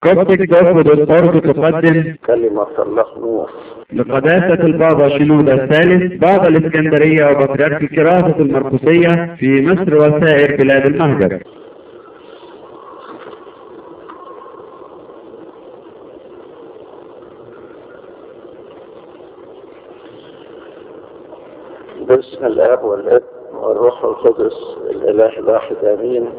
قصدك تاخد الأرض تقدم كلمة الله نور لقداسة البابا شنودة الثالث بابا الإسكندرية وبطريرك الكراسة المرقسية في مصر وسائر بلاد المهجر باسم الاب والابن والروح القدس الاله الواحد امين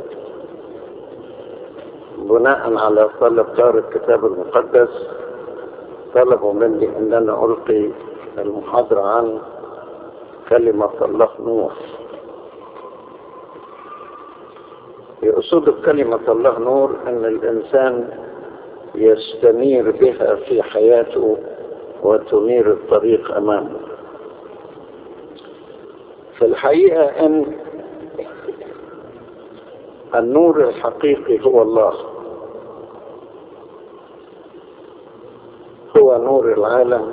بناء على طلب دار الكتاب المقدس طلبوا مني ان انا القي المحاضرة عن كلمة الله نور يقصد بكلمة الله نور ان الانسان يستنير بها في حياته وتنير الطريق امامه في الحقيقة ان النور الحقيقي هو الله هو نور العالم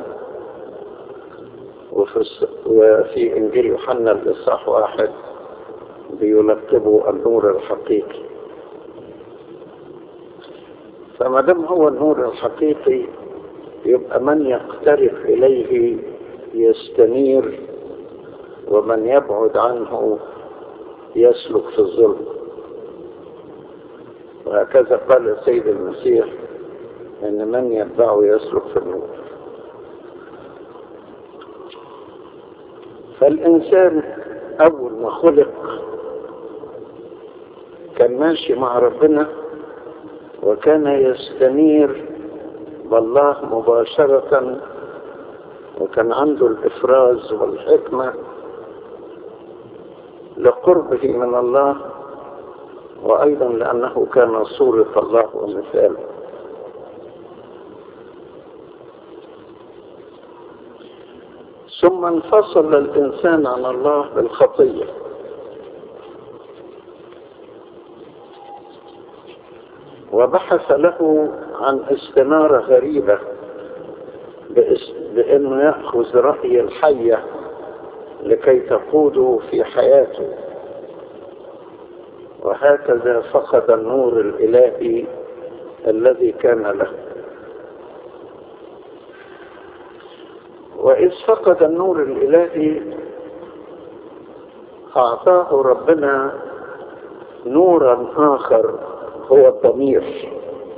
وفي, وفي انجيل يوحنا الاصحاح واحد بيلقبه النور الحقيقي فما دام هو النور الحقيقي يبقى من يقترب اليه يستنير ومن يبعد عنه يسلك في الظلم وهكذا قال السيد المسيح ان من يتبعه يسلك في النور فالانسان اول ما خلق كان ماشي مع ربنا وكان يستنير بالله مباشرة وكان عنده الافراز والحكمة لقربه من الله وأيضا لأنه كان صورة الله ومثاله ثم انفصل الإنسان عن الله بالخطية وبحث له عن استنارة غريبة بأنه يأخذ رأي الحية لكي تقوده في حياته وهكذا فقد النور الإلهي الذي كان له وإذ فقد النور الإلهي أعطاه ربنا نورا آخر هو الضمير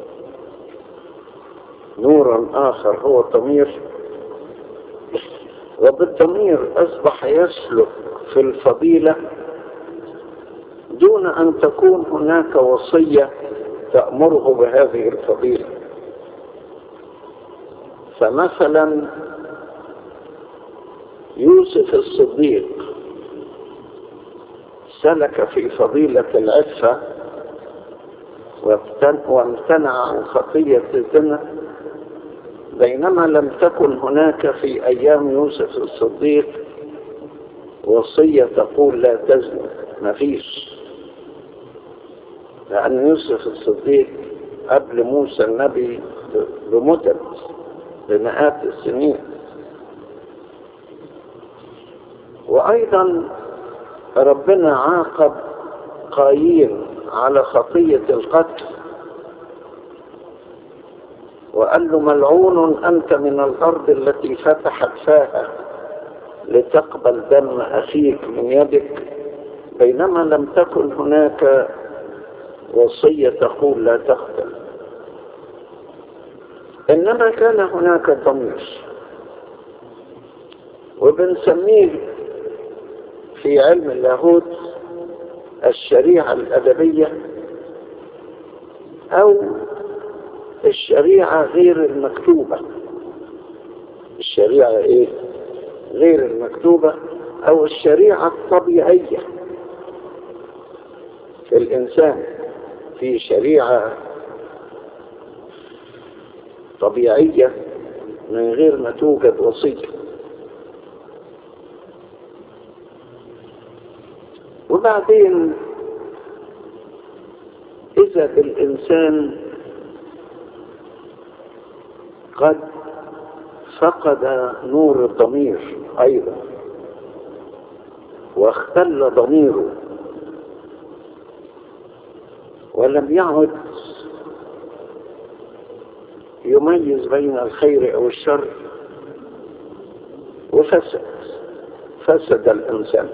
نورا آخر هو الضمير وبالضمير أصبح يسلك في الفضيلة دون أن تكون هناك وصية تأمره بهذه الفضيلة فمثلا يوسف الصديق سلك في فضيلة العفة وامتنع عن خطية الزنا بينما لم تكن هناك في أيام يوسف الصديق وصية تقول لا تزني ما فيش لأن يوسف الصديق قبل موسى النبي بمدد بمئات السنين وأيضا ربنا عاقب قايين على خطية القتل وقال له ملعون أنت من الأرض التي فتحت فاها لتقبل دم أخيك من يدك بينما لم تكن هناك وصية تقول لا تقتل إنما كان هناك ضمير وبنسميه في علم اللاهوت الشريعة الأدبية أو الشريعة غير المكتوبة الشريعة إيه؟ غير المكتوبة أو الشريعة الطبيعية في الإنسان في شريعة طبيعية من غير ما توجد وصية وبعدين إذا بالإنسان قد فقد نور الضمير أيضا واختل ضميره ولم يعد يميز بين الخير أو الشر وفسد فسد الإنسان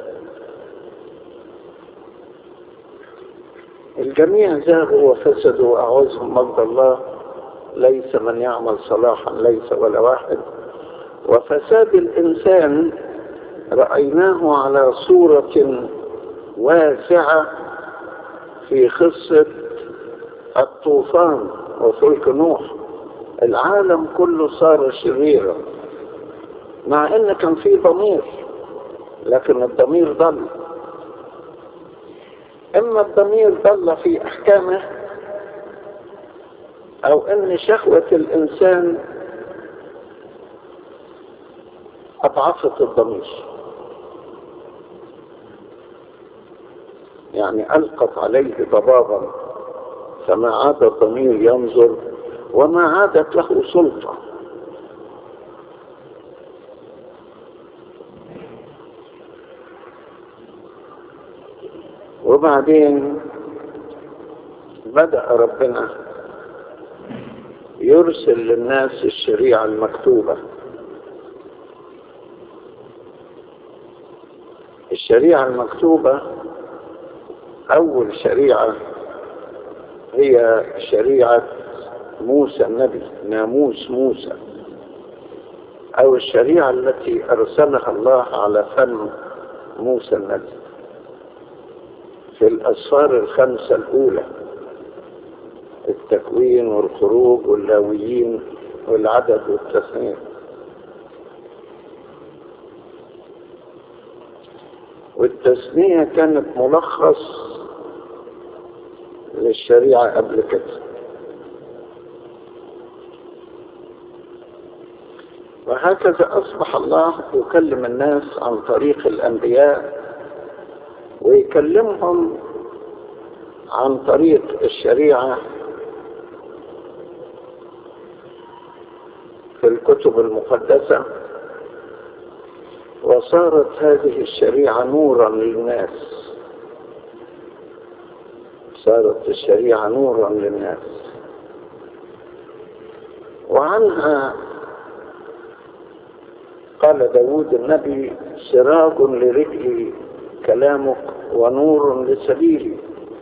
الجميع زاغوا وفسدوا وأعوذهم مجد الله ليس من يعمل صلاحا ليس ولا واحد وفساد الإنسان رأيناه على صورة واسعة في قصة الطوفان وفلك نوح العالم كله صار شريرا مع ان كان في ضمير لكن الضمير ضل اما الضمير ضل في احكامه او ان شهوة الانسان اضعفت الضمير يعني القت عليه ضبابا فما عاد الضمير ينظر وما عادت له سلطه وبعدين بدأ ربنا يرسل للناس الشريعة المكتوبة الشريعة المكتوبة أول شريعة هي شريعة موسى النبي ناموس موسى أو الشريعة التي أرسلها الله على فم موسى النبي في الأسفار الخمسة الأولى التكوين والخروج واللاويين والعدد والتثنية والتثنية كانت ملخص للشريعة قبل كده وهكذا أصبح الله يكلم الناس عن طريق الأنبياء ويكلمهم عن طريق الشريعة في الكتب المقدسة وصارت هذه الشريعة نورا للناس صارت الشريعة نورا للناس وعنها قال داود النبي سراج لرجلي كلامك ونور لسبيلي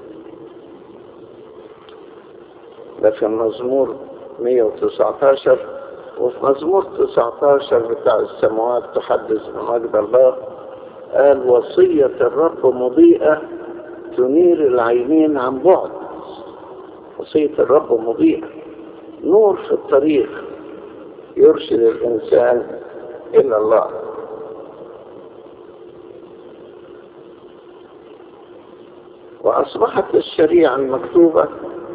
ده في المزمور 119 وفي مزمور 19 بتاع السماوات تحدث بمجد الله قال وصية الرب مضيئة تنير العينين عن بعد وصية الرب مضيئة نور في الطريق يرشد الإنسان إلى الله وأصبحت الشريعة المكتوبة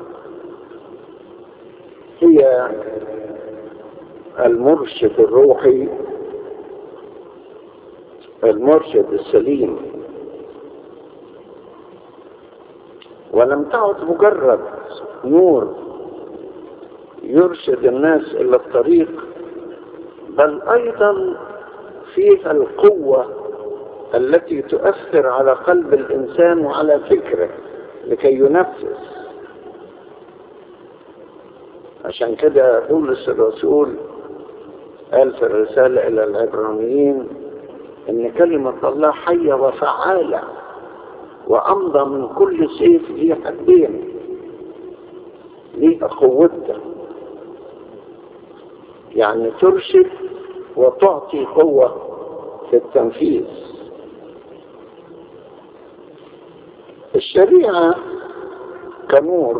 هي المرشد الروحي المرشد السليم ولم تعد مجرد نور يرشد الناس إلى الطريق بل أيضا فيها القوة التي تؤثر على قلب الإنسان وعلى فكره لكي ينفذ عشان كده بولس الرسول قال في الرسالة إلى العبرانيين إن كلمة الله حية وفعالة وأمضى من كل سيف ذي حدين ليها قوتها يعني ترشد وتعطي قوة في التنفيذ الشريعة كنور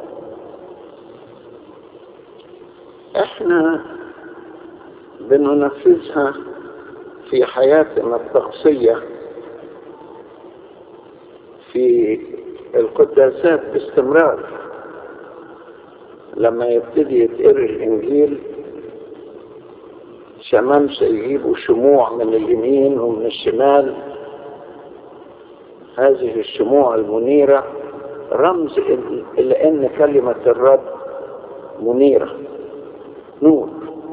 احنا بننفذها في حياتنا الشخصية في القداسات باستمرار لما يبتدي يتقري الانجيل شمامسة يجيبوا شموع من اليمين ومن الشمال هذه الشموع المنيرة رمز إلى أن كلمة الرب منيرة نور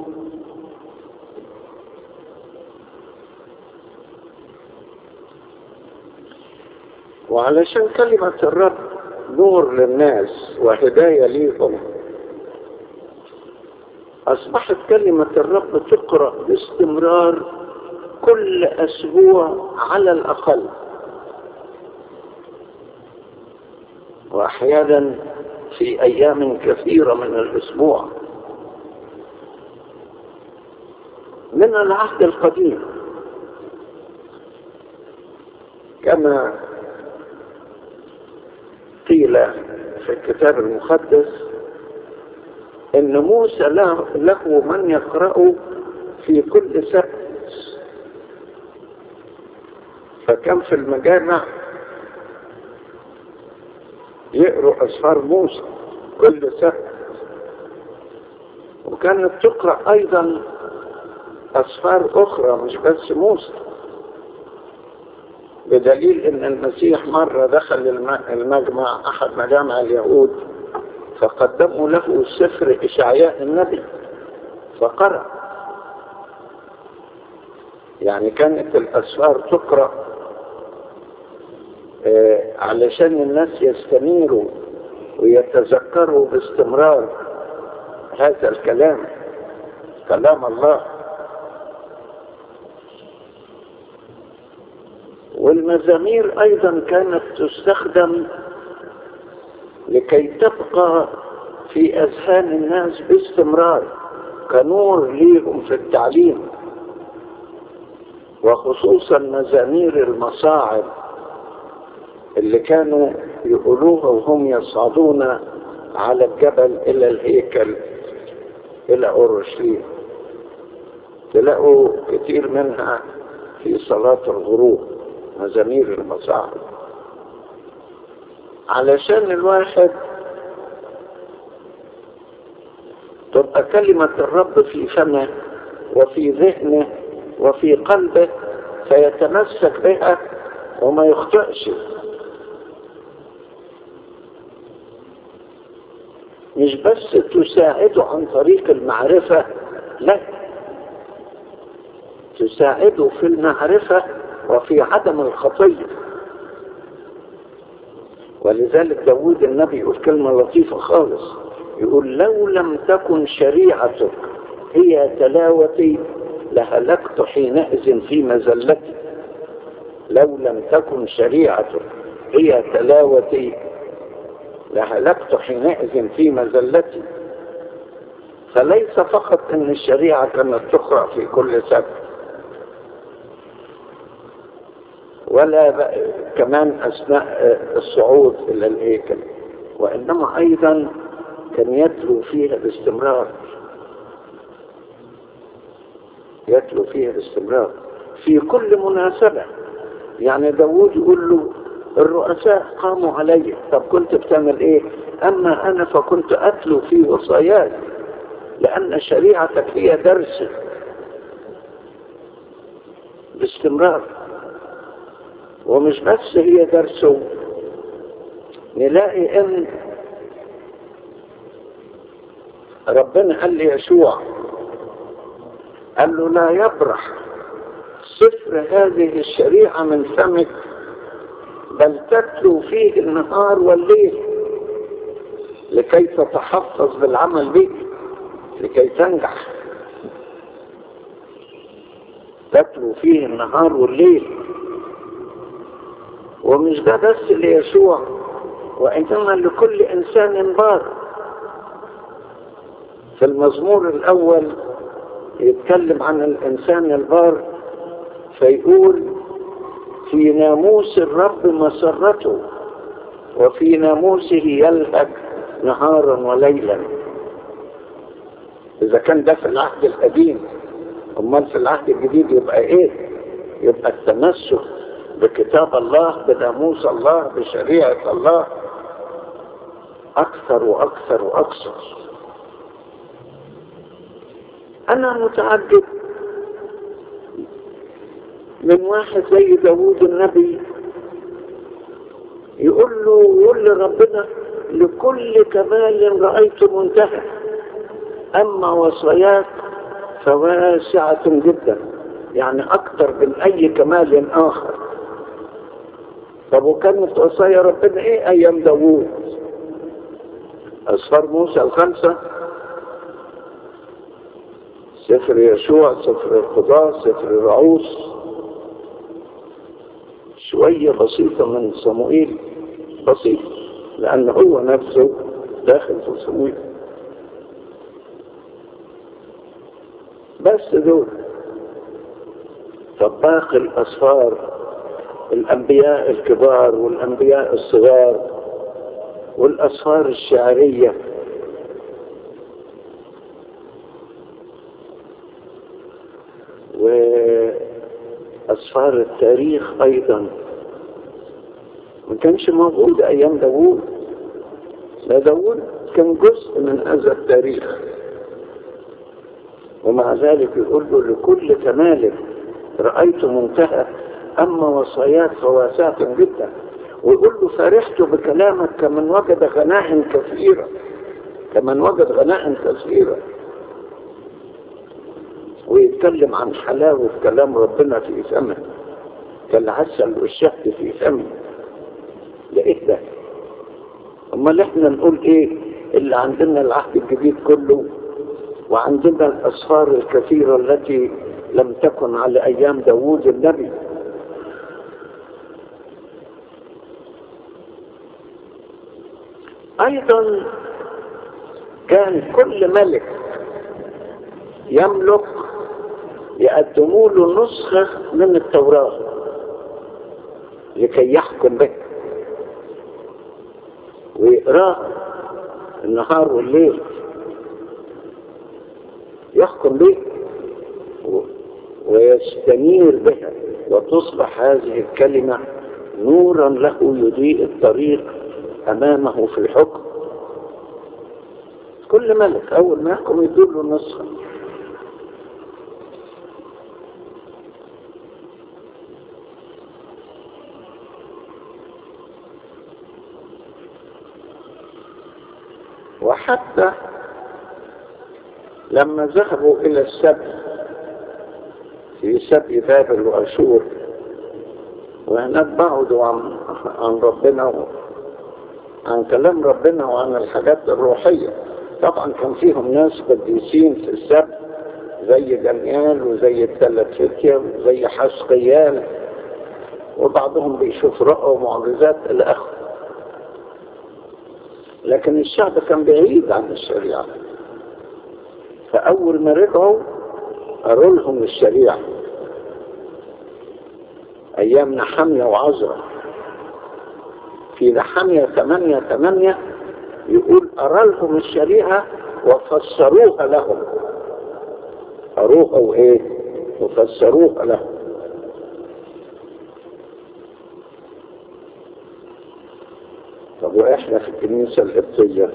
وعلشان كلمة الرب نور للناس وهداية ليهم أصبحت كلمة الرب تقرأ باستمرار كل أسبوع على الأقل وأحيانا في أيام كثيرة من الأسبوع من العهد القديم كما قيل في الكتاب المقدس ان موسى له, له من يقرأ في كل سبت فكان في المجامع يقرأ أسفار موسى كل سبت وكانت تقرأ أيضا أسفار أخرى مش بس موسى بدليل ان المسيح مرة دخل المجمع احد مجامع اليهود فقدموا له سفر اشعياء النبي فقرأ يعني كانت الاسفار تقرأ آه علشان الناس يستنيروا ويتذكروا باستمرار هذا الكلام كلام الله والمزامير ايضا كانت تستخدم لكي تبقى في اذهان الناس باستمرار كنور ليهم في التعليم وخصوصا مزامير المصاعد اللي كانوا يقولوها وهم يصعدون على الجبل الى الهيكل الى اورشليم تلاقوا كتير منها في صلاة الغروب مزامير المصاعب علشان الواحد تبقى كلمة الرب في فمه وفي ذهنه وفي قلبه فيتمسك بها وما يخطئش مش بس تساعده عن طريق المعرفة لا تساعده في المعرفة وفي عدم الخطية ولذلك داود النبي يقول كلمة لطيفة خالص يقول لو لم تكن شريعتك هي تلاوتي لهلكت حينئذ في مزلتي لو لم تكن شريعتك هي تلاوتي لهلكت حينئذ في مزلتي فليس فقط ان الشريعة كانت تقرأ في كل سبت ولا كمان أثناء الصعود إلى الهيكل وإنما أيضا كان يتلو فيها باستمرار يتلو فيها باستمرار في كل مناسبة يعني داود يقول له الرؤساء قاموا علي طب كنت بتعمل ايه اما انا فكنت اتلو في وصاياك لان شريعتك هي درسي باستمرار ومش بس هي درسه نلاقي ان ربنا قال ليشوع قال له لا يبرح سفر هذه الشريعة من فمك بل تتلو فيه النهار والليل لكي تتحفظ بالعمل به لكي تنجح تتلو فيه النهار والليل ومش ده بس ليشوع وإنما لكل إنسان بار في المزمور الأول يتكلم عن الإنسان البار فيقول في ناموس الرب مسرته وفي ناموسه يلهج نهارا وليلا إذا كان ده في العهد القديم أمال في العهد الجديد يبقى إيه؟ يبقى التمسك بكتاب الله بناموس الله بشريعة الله أكثر وأكثر وأكثر أنا متعجب من واحد زي داوود النبي يقول له يقول لربنا لكل كمال رأيت منتهى أما وصاياك فواسعة جدا يعني أكثر من أي كمال آخر طب وكانت وصايا ربنا إيه أيام داوود أسفار موسى الخمسة سفر يشوع سفر القضاء سفر الرعوس شوية بسيطة من صموئيل بسيط لأن هو نفسه داخل في صموئيل بس دول فباقي الأسفار الأنبياء الكبار والأنبياء الصغار والأسفار الشعرية وأسفار التاريخ أيضا ما كانش موجود أيام داوود لا داوود كان جزء من هذا التاريخ ومع ذلك يقول له لكل كمالك رأيت منتهى أما وصاياك فواسعة جدا ويقول له فرحت بكلامك كمن وجد غنائم كثيرة كمن وجد غنائم كثيرة ويتكلم عن حلاوة كلام ربنا في فمه كالعسل والشهد في فمه ده ايه ده امال احنا نقول ايه اللي عندنا العهد الجديد كله وعندنا الاسفار الكثيرة التي لم تكن على ايام داوود النبي ايضا كان كل ملك يملك يقدموا له نسخة من التوراة لكي يحكم به ويقراه النهار والليل يحكم به ويستنير بها وتصبح هذه الكلمة نورا له يضيء الطريق أمامه في الحكم كل ملك أول ما يحكم يدور له نسخة وحتى لما ذهبوا إلى السبي في سبي بابل وأشور وهناك بعدوا عن, عن ربنا عن كلام ربنا وعن الحاجات الروحية طبعا كان فيهم ناس قديسين في السبت زي دانيال وزي الثلاث فتية وزي حسقيال وبعضهم بيشوف رؤى ومعجزات إلى آخره لكن الشعب كان بعيد عن الشريعة فأول ما رجعوا قالوا لهم الشريعة أيام نحمية وعزرة في نحمية ثمانية ثمانية يقول أرى لهم الشريعة وفسروها لهم أروها وإيه وفسروها لهم طب وإحنا في الكنيسة القبطية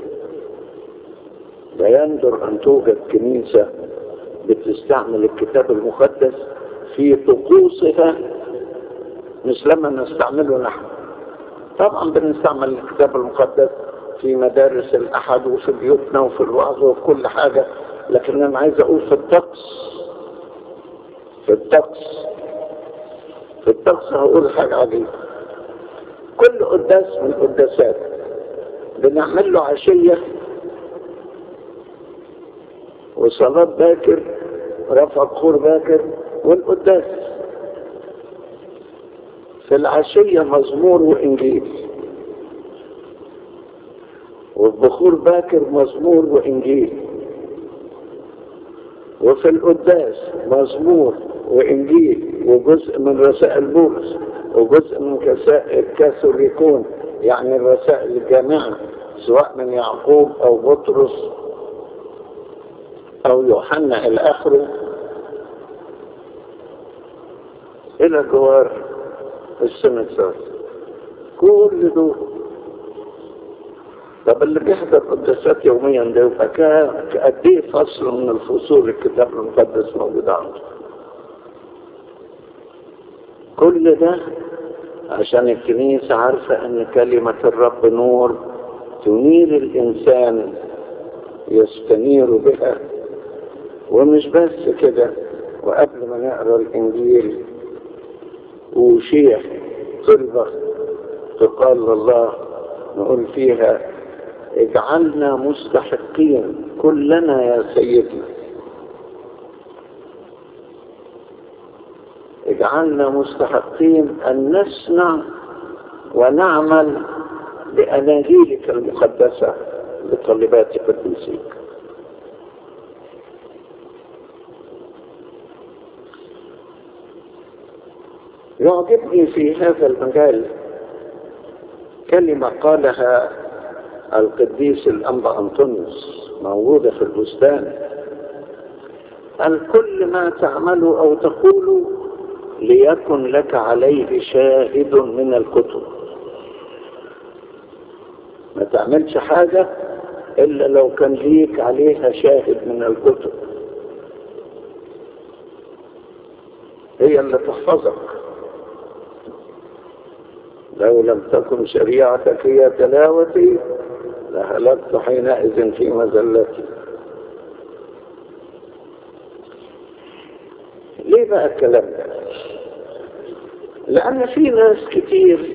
لا يندر أن توجد كنيسة بتستعمل الكتاب المقدس في طقوسها مثلما نستعمله نحن طبعا بنستعمل الكتاب المقدس في مدارس الأحد وفي بيوتنا وفي الوعظ وفي كل حاجة لكن أنا عايز أقول في الطقس في الطقس في الطقس هقول حاجة عجيبة كل قداس من القداسات بنعمل له عشية وصلاة باكر رفع بخور باكر والقداس في العشية مزمور وإنجيل والبخور باكر مزمور وإنجيل وفي القداس مزمور وإنجيل وجزء من رسائل بولس وجزء من كاثوليكون يعني الرسائل الجامعة سواء من يعقوب أو بطرس أو يوحنا إلى آخره إلى جوار السنسار كل دول طب اللي بيحضر قداسات يوميا ده يبقى قد ايه فصل من الفصول الكتاب المقدس موجود عنده كل ده عشان الكنيسة عارفة ان كلمة الرب نور تنير الانسان يستنير بها ومش بس كده وقبل ما نقرا الانجيل وشيح طلبة تقال الله نقول فيها اجعلنا مستحقين كلنا يا سيدنا اجعلنا مستحقين أن نصنع ونعمل بأناجيلك المقدسة لطالبات قديسيك يعجبني في هذا المجال كلمة قالها القديس الأنبا أنطونيوس موجودة في البستان قال كل ما تعمله أو تقوله ليكن لك عليه شاهد من الكتب ما تعملش حاجة إلا لو كان ليك عليها شاهد من الكتب هي اللي تحفظك لو لم تكن شريعتك هي تلاوتي لهلكت حينئذ في مزلتي ليه بقى الكلام ده لأن في ناس كتير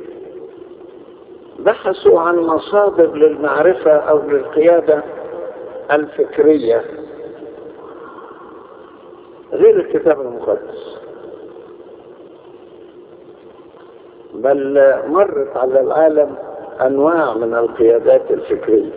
بحثوا عن مصادر للمعرفة أو للقيادة الفكرية غير الكتاب المقدس بل مرت على العالم أنواع من القيادات الفكرية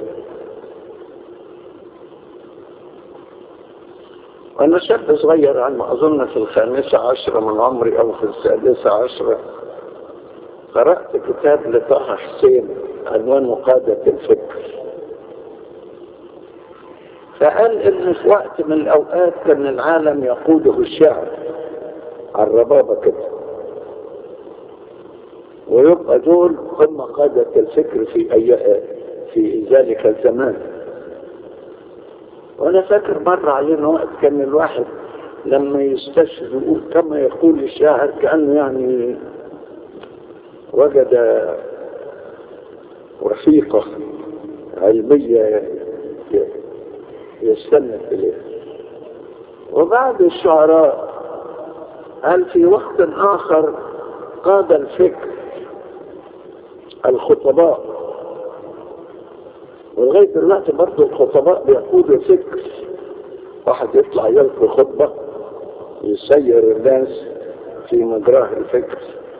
وأنا شاب صغير على ما أظن في الخامسة عشرة من عمري أو في السادسة عشرة قرأت كتاب لطه حسين عنوانه قادة الفكر فقال إن في وقت من الأوقات كان العالم يقوده الشعر على الربابة كده ويبقى دول هم قادة الفكر في أي في ذلك الزمان وأنا فاكر مر علينا وقت كان الواحد لما يستشهد يقول كما يقول الشاعر كأنه يعني وجد رفيقة علمية يستند إليها وبعد الشعراء قال في وقت آخر قاد الفكر الخطباء ولغاية دلوقتي برضه الخطباء بيقودوا فكر واحد يطلع يلقي خطبة يسير الناس في مجراه الفكر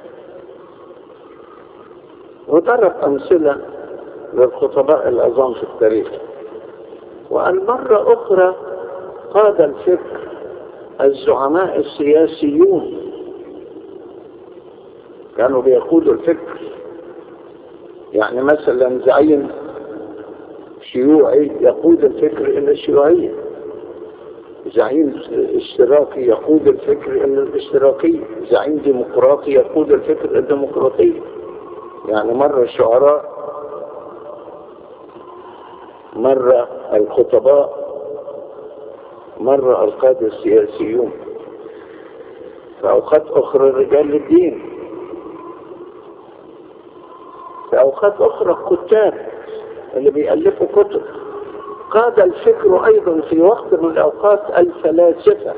وضرب أمثلة للخطباء العظام في التاريخ وقال مرة أخرى قاد الفكر الزعماء السياسيون كانوا بيقودوا الفكر يعني مثلا زعيم شيوعي يقود الفكر إلى الشيوعية زعيم اشتراكي يقود الفكر إلى الاشتراكية زعيم ديمقراطي يقود الفكر إلى الديمقراطية يعني مرة الشعراء مرة الخطباء مرة القادة السياسيون في أوقات أخرى رجال الدين في أوقات أخرى الكتاب اللي بيألفوا كتب قاد الفكر أيضا في وقت من الأوقات الفلاسفة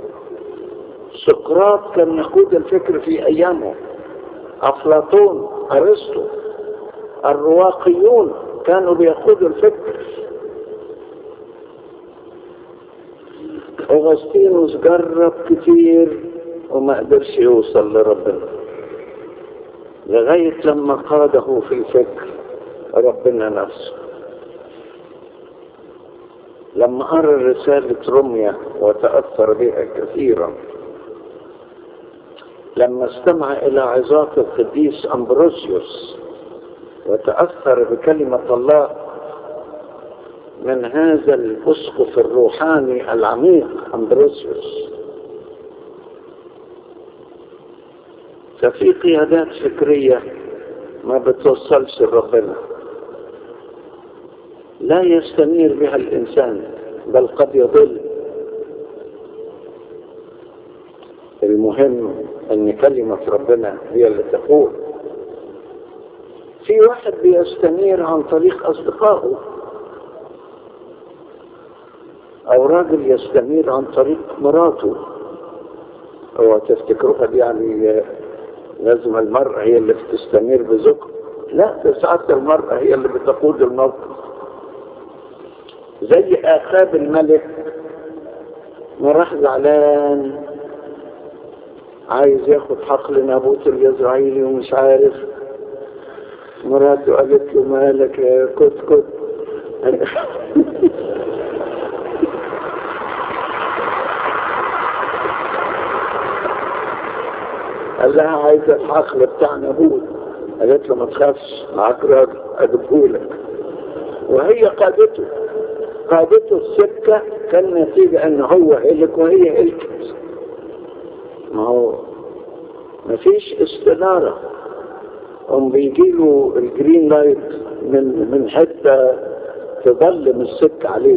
سقراط كان يقود الفكر في أيامه أفلاطون أرسطو الرواقيون كانوا بيقودوا الفكر أغسطينوس جرب كتير وما قدرش يوصل لربنا لغاية لما قاده في الفكر ربنا نفسه لما قرأ رسالة رمية وتأثر بها كثيرا لما استمع إلى عظات القديس أمبروسيوس وتأثر بكلمة الله من هذا الأسقف الروحاني العميق أمبروسيوس ففي قيادات فكرية ما بتوصلش لربنا لا يستنير بها الإنسان بل قد يضل المهم أن كلمة ربنا هي اللي تقول في واحد بيستنير عن طريق أصدقائه أو راجل يستنير عن طريق مراته هو تفتكروها دي يعني لازم المرأة هي اللي بتستنير بزوجها لا ساعات المرأة هي اللي بتقود الموقف زي آخاب الملك ما راح زعلان عايز ياخد حقل نابوت الإسرائيلي ومش عارف مراته قالت له مالك يا كت كت قال لها عايز الحقل بتاع نابوت قالت له ما تخافش معاك راجل اجيبهولك وهي قادته قادته السكة كان نتيجة ان هو هلك وهي هلكت ما هو ما فيش استنارة هم بيجيله الجرين لايت من من حتة تظلم السكة عليه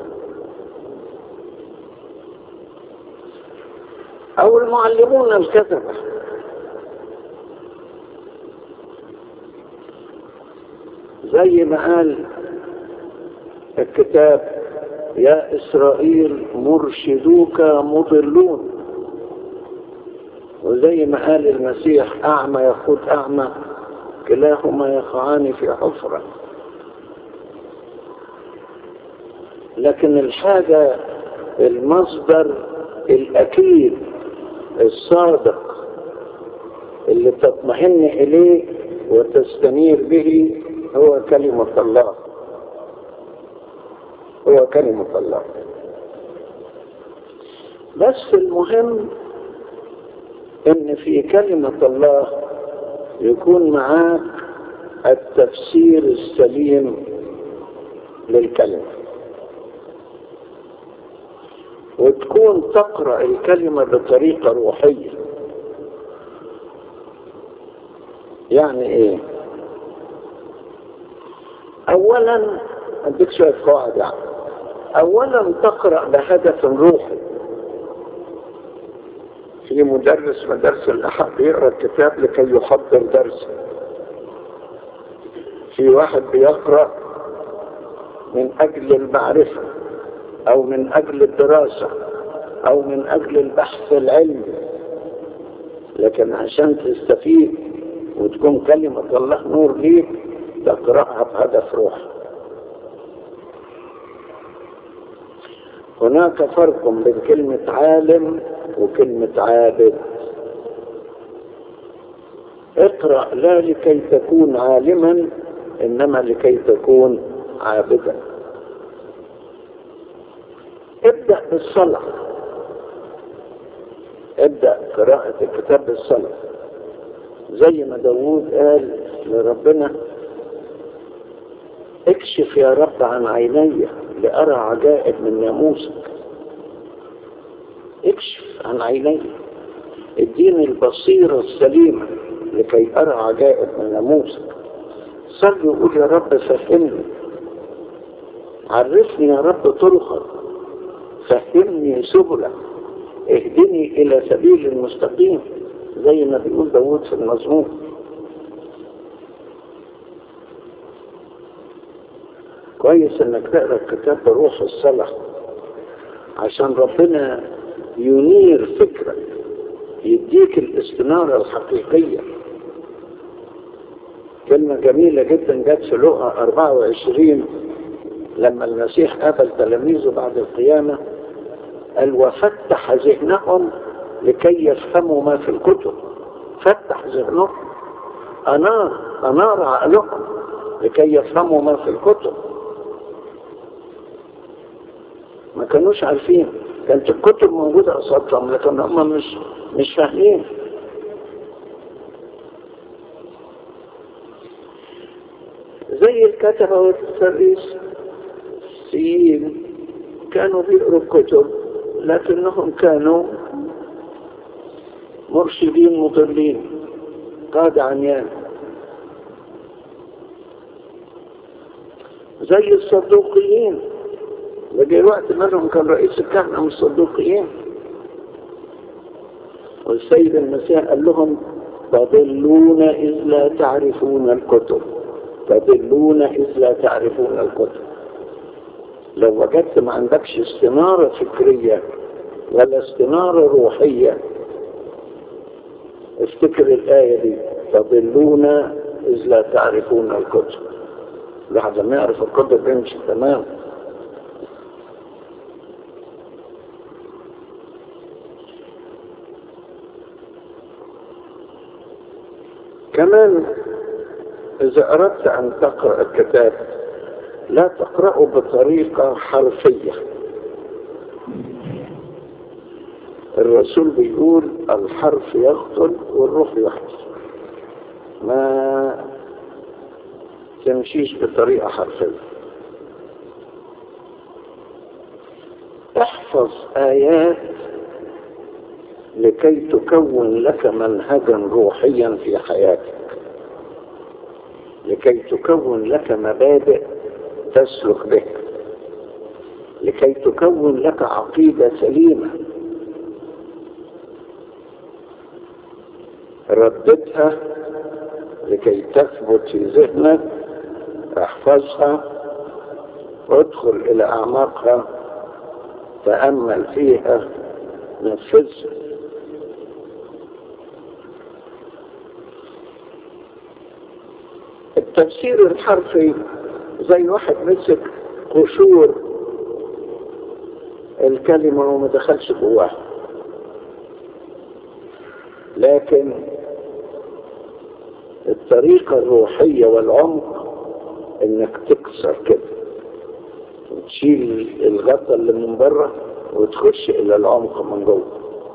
او المعلمون الكذبة زي ما قال الكتاب يا إسرائيل مرشدوك مضلون وزي ما قال المسيح أعمى يخوض أعمى كلاهما يقعان في حفرة لكن الحاجة المصدر الأكيد الصادق اللي تطمئن إليه وتستنير به هو كلمة الله هو كلمة الله بس المهم ان في كلمة الله يكون معاك التفسير السليم للكلمة وتكون تقرأ الكلمة بطريقة روحية يعني ايه اولا اديك شوية قواعد يعني اولا تقرأ بهدف روحي في مدرس مدرسة الأحد بيقرأ الكتاب لكي يحضر درسه في واحد بيقرأ من أجل المعرفة أو من أجل الدراسة أو من أجل البحث العلمي لكن عشان تستفيد وتكون كلمة الله نور ليك تقرأها بهدف روحي هناك فرق بين كلمة عالم وكلمة عابد اقرأ لا لكي تكون عالما إنما لكي تكون عابدا ابدأ بالصلاة ابدأ قراءة الكتاب بالصلاة زي ما داوود قال لربنا اكشف يا رب عن عيني لأرى عجائب من ناموسك اكشف عن عيني اديني البصيرة السليمة لكي أرى عجائب من ناموسك صلي وقول يا رب فهمني عرفني يا رب طرقك فهمني سبلك اهدني إلى سبيل المستقيم زي ما بيقول داود في المزمور كويس انك تقرا الكتاب بروح الصلاة عشان ربنا ينير فكرك يديك الاستنارة الحقيقية كلمة جميلة جدا جت في لقا 24 لما المسيح قابل تلاميذه بعد القيامة قال وفتح ذهنهم لكي يفهموا ما في الكتب فتح ذهنهم أنار أنار عقلهم لكي يفهموا ما في الكتب ما كانوش عارفين كانت الكتب موجودة قصادهم لكن هم مش مش فاهمين زي الكتبة والتفريسيين كانوا بيقروا الكتب لكنهم كانوا مرشدين مضلين قادة عميان زي الصدوقيين لقي وقت منهم كان رئيس الكهنة من الصدوقيين والسيد المسيح قال لهم تضلون إذ لا تعرفون الكتب تضلون إذ لا تعرفون الكتب لو وجدت ما عندكش استنارة فكرية ولا استنارة روحية افتكر الآية دي تضلون إذ لا تعرفون الكتب بعد ما يعرف الكتب يمشي تمام كمان إذا أردت أن تقرأ الكتاب لا تقرأه بطريقة حرفية الرسول بيقول الحرف يقتل والروح يحدث ما تمشيش بطريقة حرفية احفظ آيات لكي تكون لك منهجا روحيا في حياتك لكي تكون لك مبادئ تسلك بها لكي تكون لك عقيدة سليمة رددها لكي تثبت في ذهنك احفظها ادخل الى اعماقها تأمل فيها نفذها التفسير الحرفي زي واحد مسك قشور الكلمة وما دخلش جواها لكن الطريقة الروحية والعمق انك تكسر كده وتشيل الغطاء اللي من بره وتخش الى العمق من جوه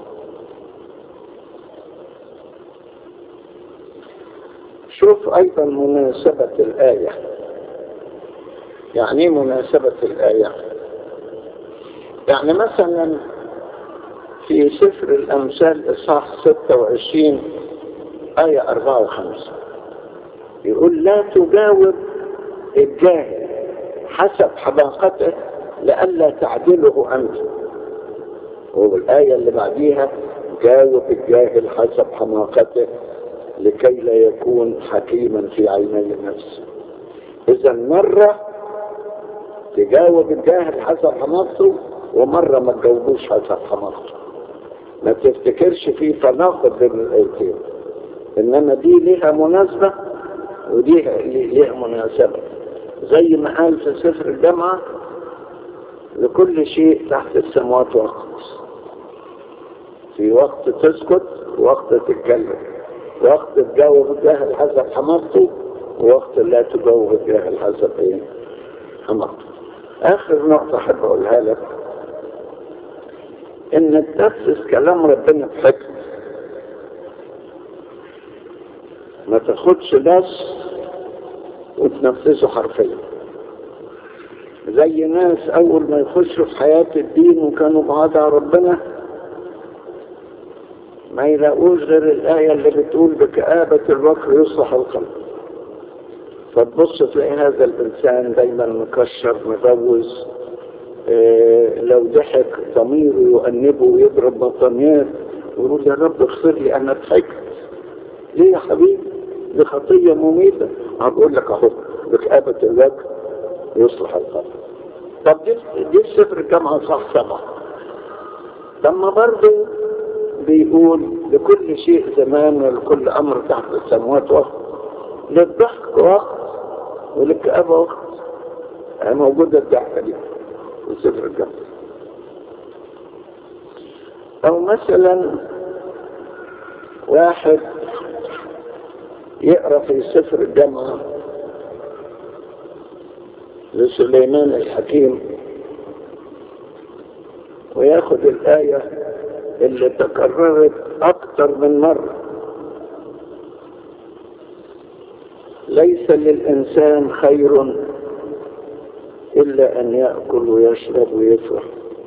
شوف ايضا مناسبة الآية يعني ايه مناسبة الآية يعني مثلا في سفر الأمثال إصحاح 26 آية 4 و5 يقول لا تجاوب الجاهل حسب حماقته لئلا تعدله أنت والآية اللي بعديها جاوب الجاهل حسب حماقته لكي لا يكون حكيما في عيني نفسه إذا مرة تجاوب الجاهل حسب حماقته ومرة ما تجاوبوش حسب حماقته ما تفتكرش في تناقض بين الايتين انما دي ليها مناسبة ودي ليها مناسبة زي ما قال في سفر الجامعة لكل شيء تحت السماوات وقت في وقت تسكت وقت تتكلم وقت تجاوب الجاهل حسب حماقته ووقت لا تجاوب الجاهل حسب ايه حماقته اخر نقطة احب اقولها لك ان تنفذ كلام ربنا بحكمة ما تاخدش ناس وتنفذه حرفيا زي ناس اول ما يخشوا في حياة الدين وكانوا بعاد عن ربنا ما يلاقوش غير الآية اللي بتقول بكآبة الوكر يصلح القلب فتبص تلاقي هذا الإنسان دايما مكشر مبوز إيه لو ضحك ضميره يؤنبه ويضرب بطانيات ويقول يا رب اغفر لي انا ضحكت ليه يا حبيبي دي خطية مميتة هقول لك اهو بكآبة الوجه يصلح القلب طب دي دي في سفر الجامعة صح سبعة لما برضه بيقول لكل شيء زمان ولكل امر تحت السماوات وقت للضحك وقت وللكآبة وقت يعني موجودة الضحكة دي في سفر الجامعة او مثلا واحد يقرأ في سفر الجامعة لسليمان الحكيم وياخد الآية اللي تكررت أكثر من مرة ليس للإنسان خير إلا أن يأكل ويشرب ويفرح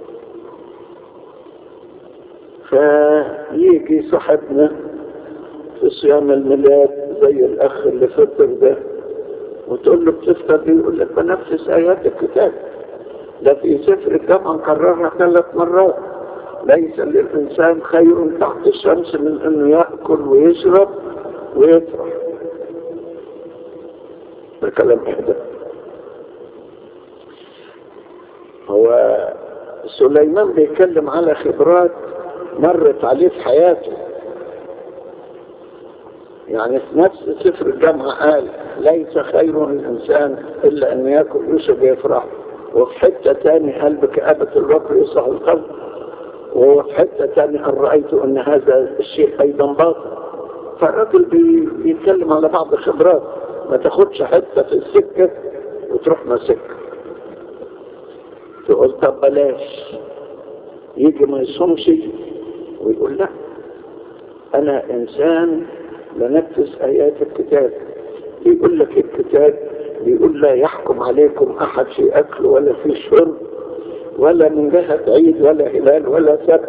فيجي صاحبنا في صيام الميلاد زي الأخ اللي فطر ده وتقول له بتفطر يقول لك بنفس آيات الكتاب ده في سفر الجامعة نكررها ثلاث مرات ليس للإنسان خير تحت الشمس من أنه يأكل ويشرب ويفرح ده كلام إحدى هو سليمان بيتكلم على خبرات مرت عليه في حياته يعني في نفس سفر الجامعة قال ليس خير الإنسان إلا أن يأكل يوسف يفرح وفي حتة تاني قال بكآبة الوكر يصح القلب وهو في حتة تاني قال رأيت أن هذا الشيء أيضا باطل فالراجل بي- بيتكلم على بعض الخبرات ما تاخدش حته في السكه وتروح ماسكها تقول طب بلاش يجي ما يصومش ويقول لا انا انسان بنفذ ايات الكتاب بيقول لك الكتاب بيقول لا يحكم عليكم احد في اكل ولا في شرب ولا من جهة عيد ولا هلال ولا سبت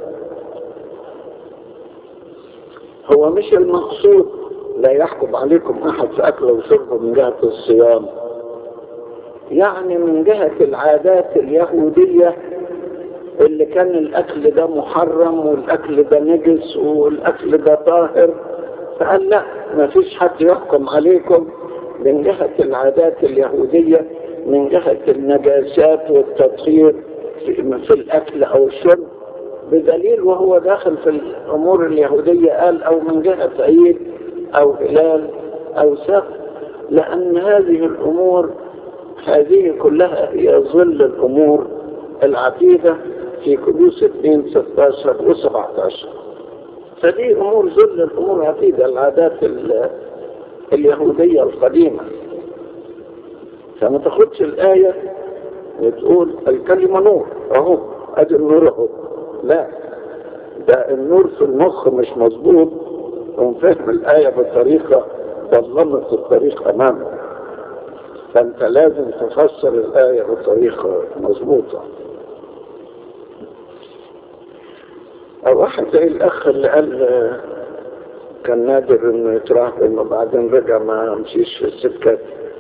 هو مش المقصود لا يحكم عليكم احد في اكل وشرب من جهة الصيام يعني من جهة العادات اليهودية اللي كان الاكل ده محرم والاكل ده نجس والاكل ده طاهر فقال لا ما فيش حد يحكم عليكم من جهة العادات اليهودية من جهة النجاسات والتطهير في, في الاكل او الشرب بدليل وهو داخل في الامور اليهودية قال او من جهة عيد او هلال او سبت لان هذه الامور هذه كلها هي ظل الامور العتيدة في كدوس 2 16 و 17 فدي امور ظل الامور العتيدة العادات ال- اليهودية القديمة فما تاخدش الآية وتقول الكلمة نور اهو ادي النور اهو لا ده النور في المخ مش مظبوط ومفهم الآية بطريقة ظلمت الطريق أمامك فأنت لازم تفسر الآية بطريقة مظبوطة أو واحد زي الأخ اللي قال آه، كان نادر إنه يتراهن وبعدين رجع ما مشيش في السكة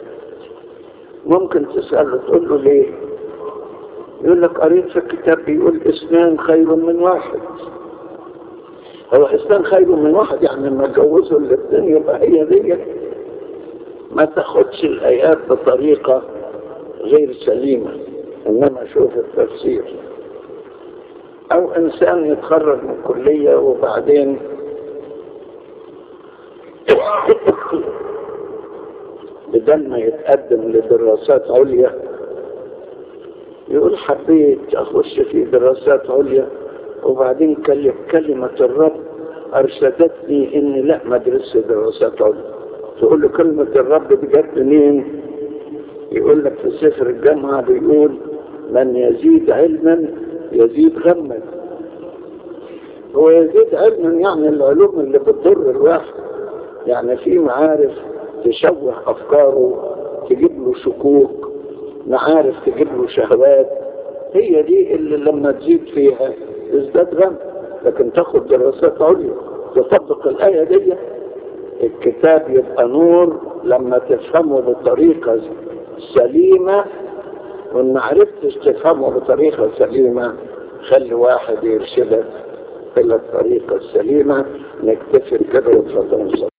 ممكن تسأله تقول له ليه؟ يقول لك قريت في الكتاب بيقول اثنان خير من واحد هو اثنان خير من واحد يعني لما اتجوزوا الاثنين يبقى هي دي ما تاخدش الآيات بطريقة غير سليمة إنما شوف التفسير أو إنسان يتخرج من الكلية وبعدين بدل ما يتقدم لدراسات عليا يقول حبيت أخش في دراسات عليا وبعدين كلم كلمة الرب أرشدتني إني لا ما أدرس دراسات عليا تقول له كلمة الرب دي جت منين؟ يقول لك في سفر الجامعة بيقول من يزيد علما يزيد غما هو يزيد علما يعني العلوم اللي بتضر الواحد يعني في معارف تشوه أفكاره تجيب له شكوك معارف تجيب له شهوات هي دي اللي لما تزيد فيها تزداد غم لكن تاخد دراسات عليا تطبق الآية دي الكتاب يبقى نور لما تفهمه بطريقة سليمة وإن ما عرفتش تفهمه بطريقة سليمة خلي واحد يرشدك إلى الطريقة السليمة نكتفي كده وتفضل نصلي